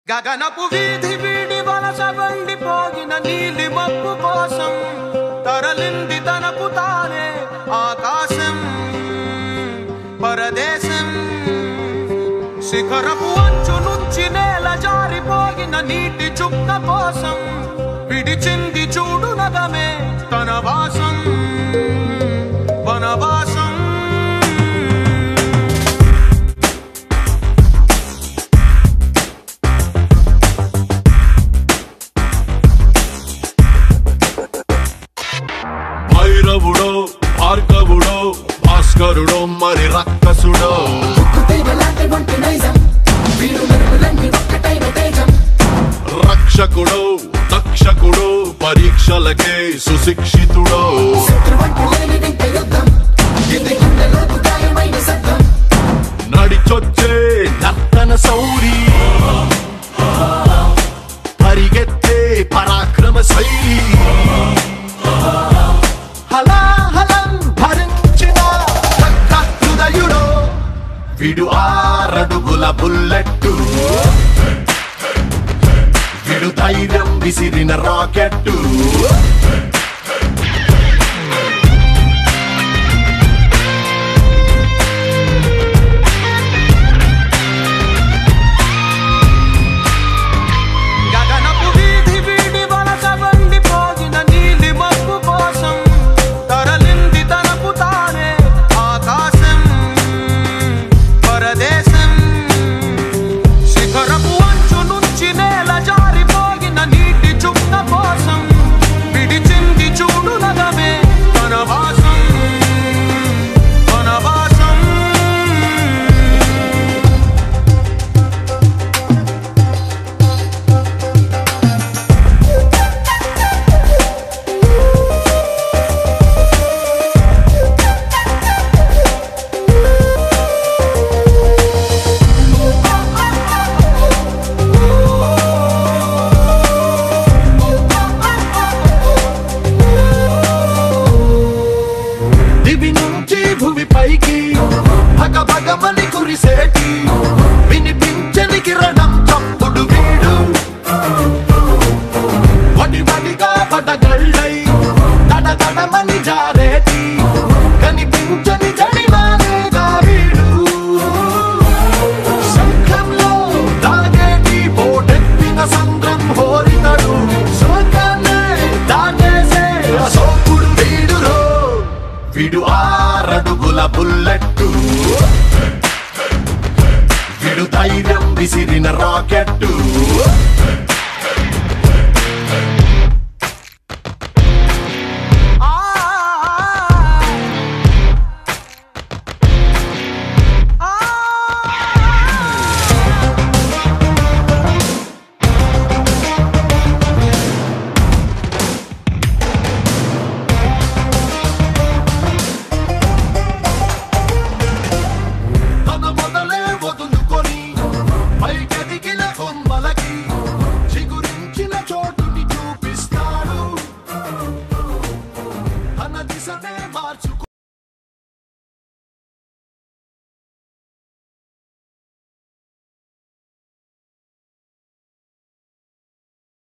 గగనపు వీధి వీడి వలస వండిపోయిన నీలి మబ్బు కోసం తరలింది తనకు తానే ఆకాశం పరదేశం శిఖరపు అంచు నుంచి నేల జారిపోయిన నీటి చుక్క కోసం విడిచింది చూడు నగమే తన వాసం వనవాసం భైరవుడో భార్గవుడో భాస్కరుడో మరి రక్కసుడో కుతేగలాంటి వంటి నైజం వీరు మెరుపులన్నీ ఒక్కటైన తేజం రక్షకుడో తక్షకుడో పరీక్షలకే సుశిక్షితుడో శత్రువంటి లేనిదింక యుద్ధం ఇది గుండెలోపు గాయమైన శబ్దం నడిచొచ్చే నర్తన సౌరి పరిగెత్తే పరాక్రమ శైలి హలాహలం భరించిన రక్త హృదయుడో విడు ఆరడుగుల బుల్లెట్టు విడు ధైర్యం విసిరిన రాకెట్టు గగనపు వీధి వీడి వలస వండిపోయిన నీలి మబ్బు కోసం తరలింది తనకు తానే ఆకాశం పరదేశం శిఖరపు అంచు నుంచి నేల జారిపోయిన నీటి చుక్క కోసం విడిచింది చూడు నగమే తన వాసం వనవాసం దివి నుంచి భూమి పైకి భగ భగమని కురిసేటి వినిపించని కిరణం చప్పుడు వీడు వడి వడిగా పడగళ్ళై తడ తడమని జారేటి కనిపించని జడివానేగా వీడు శంఖంలో దాగేటి పోటెత్తిన సంద్రం హోరితడు స్వర్గాన్నే దాటేసే అశోకుడు వీడురో విడు ఆరడుగుల బుల్లెట్టు విడు ధైర్యం విసిరిన రాకెట్టు